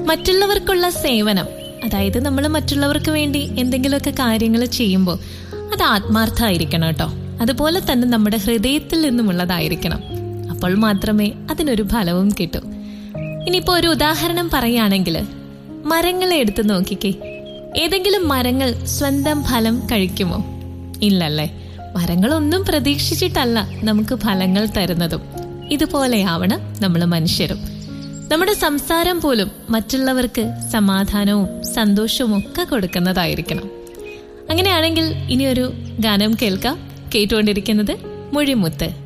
മറ്റുള്ളവർക്കുള്ള സേവനം അതായത് നമ്മൾ മറ്റുള്ളവർക്ക് വേണ്ടി എന്തെങ്കിലുമൊക്കെ കാര്യങ്ങൾ ചെയ്യുമ്പോൾ അത് ആത്മാർത്ഥമായിരിക്കണം കേട്ടോ അതുപോലെ തന്നെ നമ്മുടെ ഹൃദയത്തിൽ നിന്നുമുള്ളതായിരിക്കണം അപ്പോൾ മാത്രമേ അതിനൊരു ഫലവും കിട്ടൂ ഇനിയിപ്പോ ഒരു ഉദാഹരണം പറയുകയാണെങ്കിൽ മരങ്ങളെ എടുത്തു നോക്കിക്കേ ഏതെങ്കിലും മരങ്ങൾ സ്വന്തം ഫലം കഴിക്കുമോ ഇല്ലല്ലേ മരങ്ങളൊന്നും പ്രതീക്ഷിച്ചിട്ടല്ല നമുക്ക് ഫലങ്ങൾ തരുന്നതും ഇതുപോലെയാവണം നമ്മൾ മനുഷ്യരും നമ്മുടെ സംസാരം പോലും മറ്റുള്ളവർക്ക് സമാധാനവും സന്തോഷവും ഒക്കെ കൊടുക്കുന്നതായിരിക്കണം അങ്ങനെയാണെങ്കിൽ ഇനിയൊരു ഗാനം കേൾക്കാം കേട്ടുകൊണ്ടിരിക്കുന്നത് മൊഴിമുത്ത്